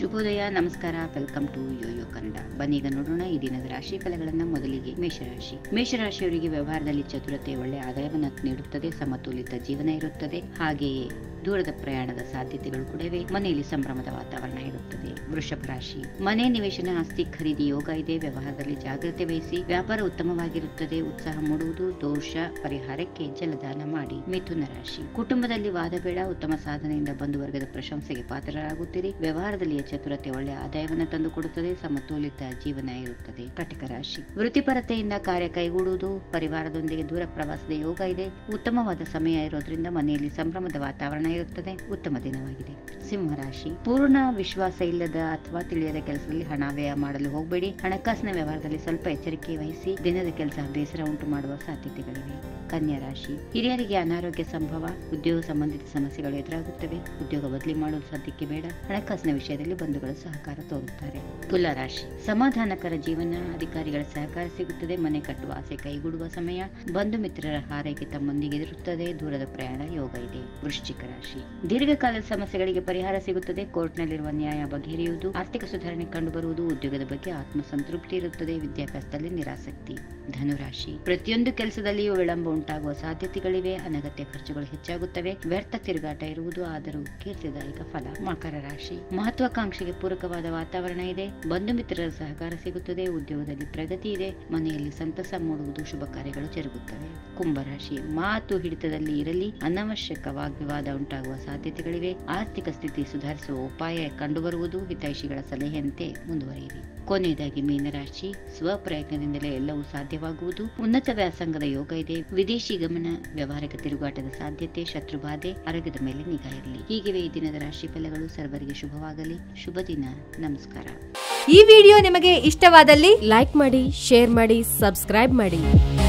ಶುಭೋದಯ ನಮಸ್ಕಾರ welcome to yoyo Kannada ಬನ್ನೀಗ ನೋಡೋಣ ಈ ದಿನದ ರಾಶಿ ಫಲಗಳನ್ನ ಮೊದಲಿಗೆ ಮೇಷರಾಶಿ ಮೇಷರಾಶಿಯವರಿಗೆ ವ್ಯವಹಾರದಲ್ಲಿ ಚತುರತೆ ಒಳ್ಳೆ ಆದಾಯವನ್ನು ನೀಡುತ್ತದೆ ಸಮತೋಲಿತ ಜೀವನ ಇರುತ್ತದೆ ಹಾಗೆಯೇ ದೂರದ ಪ್ರಯಾಣದ ಸಾಧ್ಯತೆಗಳು ಕೂಡ ಇವೆ ಮನೆಯಲ್ಲಿ ಸಂಭ್ರಮದ ವಾತಾವರಣ ಇರುತ್ತದೆ ವೃಷಭ ರಾಶಿ ಮನೆ ನಿವೇಶನ ಆಸ್ತಿ ಖರೀದಿ ಯೋಗ ಇದೆ ವ್ಯವಹಾರದಲ್ಲಿ ಜಾಗ್ರತೆ ವಹಿಸಿ ವ್ಯಾಪಾರ ಉತ್ತಮವಾಗಿರುತ್ತದೆ ಉತ್ಸಾಹ ಮೂಡುವುದು ದೋಷ ಪರಿಹಾರಕ್ಕೆ ಜಲದಾನ ಮಾಡಿ ಮಿಥುನ ರಾಶಿ ಕುಟುಂಬದಲ್ಲಿ ವಾದ ಬೇಡ ಉತ್ತಮ ಸಾಧನೆಯಿಂದ ಬಂಧು ವರ್ಗದ ಪ್ರಶಂಸೆಗೆ ಪಾತ್ರರಾಗುತ್ತೀರಿ ವ್ಯವಹಾರದಲ್ಲಿ ಚತುರತೆ ಒಳ್ಳೆ ಆದಾಯವನ್ನು ತಂದುಕೊಡುತ್ತದೆ ಸಮತೋಲಿತ ಜೀವನ ಇರುತ್ತದೆ ಕಟಕ ರಾಶಿ ವೃತ್ತಿಪರತೆಯಿಂದ ಕಾರ್ಯ ಕೈಗೂಡುವುದು ಪರಿವಾರದೊಂದಿಗೆ ದೂರ ಪ್ರವಾಸದ ಯೋಗ ಇದೆ ಉತ್ತಮವಾದ ಸಮಯ ಇರೋದ್ರಿಂದ ಮನೆಯಲ್ಲಿ ಸಂಭ್ರಮದ ವಾತಾವರಣ ಇರುತ್ತದೆ ಉತ್ತಮ ದಿನವಾಗಿದೆ ಸಿಂಹರಾಶಿ ಪೂರ್ಣ ವಿಶ್ವಾಸ ಇಲ್ಲದ ಅಥವಾ ತಿಳಿಯದ ಕೆಲಸದಲ್ಲಿ ಹಣ ವ್ಯಯ ಮಾಡಲು ಹೋಗಬೇಡಿ ಹಣಕಾಸಿನ ವ್ಯವಹಾರದಲ್ಲಿ ಸ್ವಲ್ಪ ಎಚ್ಚರಿಕೆ ವಹಿಸಿ ದಿನದ ಕೆಲಸ ಬೇಸರ ಉಂಟು ಮಾಡುವ ಸಾಧ್ಯತೆಗಳಿವೆ ಕನ್ಯಾ ರಾಶಿ ಹಿರಿಯರಿಗೆ ಅನಾರೋಗ್ಯ ಸಂಭವ ಉದ್ಯೋಗ ಸಂಬಂಧಿತ ಸಮಸ್ಯೆಗಳು ಎದುರಾಗುತ್ತವೆ ಉದ್ಯೋಗ ಬದಲಿ ಮಾಡುವುದು ಸದ್ಯಕ್ಕೆ ಬೇಡ ಹಣಕಾಸಿನ ವಿಷಯದಲ್ಲಿ ಬಂಧುಗಳು ಸಹಕಾರ ತೋರುತ್ತಾರೆ ತುಲಾ ರಾಶಿ ಸಮಾಧಾನಕರ ಜೀವನ ಅಧಿಕಾರಿಗಳ ಸಹಕಾರ ಸಿಗುತ್ತದೆ ಮನೆ ಕಟ್ಟುವ ಆಸೆ ಕೈಗೂಡುವ ಸಮಯ ಬಂಧು ಮಿತ್ರರ ಹಾರೈಕೆ ತಮ್ಮೊಂದಿಗೆ ಇರುತ್ತದೆ ದೂರದ ಪ್ರಯಾಣ ಯೋಗ ಇದೆ ವೃಶ್ಚಿಕ ರಾಶಿ ದೀರ್ಘಕಾಲದ ಸಮಸ್ಯೆಗಳಿಗೆ ಪರಿಹಾರ ಸಿಗುತ್ತದೆ ಕೋರ್ಟ್ನಲ್ಲಿರುವ ನ್ಯಾಯ ಬಗೆಹರಿಯುವುದು ಆರ್ಥಿಕ ಸುಧಾರಣೆ ಕಂಡುಬರುವುದು ಉದ್ಯೋಗದ ಬಗ್ಗೆ ಆತ್ಮಸಂತೃಪ್ತಿ ಇರುತ್ತದೆ ವಿದ್ಯಾಭ್ಯಾಸದಲ್ಲಿ ನಿರಾಸಕ್ತಿ ಧನುರಾಶಿ ಪ್ರತಿಯೊಂದು ಕೆಲಸದಲ್ಲಿಯೂ ವಿಳಂಬ ಉಂಟಾಗುವ ಸಾಧ್ಯತೆಗಳಿವೆ ಅನಗತ್ಯ ಖರ್ಚುಗಳು ಹೆಚ್ಚಾಗುತ್ತವೆ ವ್ಯರ್ಥ ತಿರುಗಾಟ ಇರುವುದು ಆದರೂ ಕೀರ್ತಿದಾಯಕ ಫಲ ಮಕರ ರಾಶಿ ಮಹತ್ವಾಕಾಂಕ್ಷೆಗೆ ಪೂರಕವಾದ ವಾತಾವರಣ ಇದೆ ಬಂಧು ಮಿತ್ರರ ಸಹಕಾರ ಸಿಗುತ್ತದೆ ಉದ್ಯೋಗದಲ್ಲಿ ಪ್ರಗತಿ ಇದೆ ಮನೆಯಲ್ಲಿ ಸಂತಸ ಮೂಡುವುದು ಶುಭ ಕಾರ್ಯಗಳು ಜರುಗುತ್ತವೆ ಕುಂಭರಾಶಿ ಮಾತು ಹಿಡಿತದಲ್ಲಿ ಇರಲಿ ಅನವಶ್ಯಕ ವಾಗ್ವಿವಾದ ಉಂಟಾಗುವ ಸಾಧ್ಯತೆಗಳಿವೆ ಆರ್ಥಿಕ ಸ್ಥಿತಿ ಸುಧಾರಿಸುವ ಉಪಾಯ ಕಂಡುಬರುವುದು ಹಿತೈಷಿಗಳ ಸಲಹೆಯಂತೆ ಮುಂದುವರಿಯಿರಿ ಕೊನೆಯದಾಗಿ ಮೀನರಾಶಿ ಸ್ವಪ್ರಯತ್ನದಿಂದಲೇ ಎಲ್ಲವೂ ಸಾಧ್ಯವಾಗುವುದು ಉನ್ನತ ವ್ಯಾಸಂಗದ ಯೋಗ ಇದೆ ವಿದೇಶಿ ಗಮನ ವ್ಯವಹಾರಿಕ ತಿರುಗಾಟದ ಸಾಧ್ಯತೆ ಶತ್ರುಬಾಧೆ ಆರೋಗ್ಯದ ಮೇಲೆ ನಿಗಾ ಇರಲಿ ಹೀಗಿವೆ ಈ ದಿನದ ರಾಶಿ ಫಲಗಳು ಸರ್ವರಿಗೆ ಶುಭವಾಗಲಿ ಶುಭ ದಿನ ನಮಸ್ಕಾರ ಈ ವಿಡಿಯೋ ನಿಮಗೆ ಇಷ್ಟವಾದಲ್ಲಿ ಲೈಕ್ ಮಾಡಿ ಶೇರ್ ಮಾಡಿ ಸಬ್ಸ್ಕ್ರೈಬ್ ಮಾಡಿ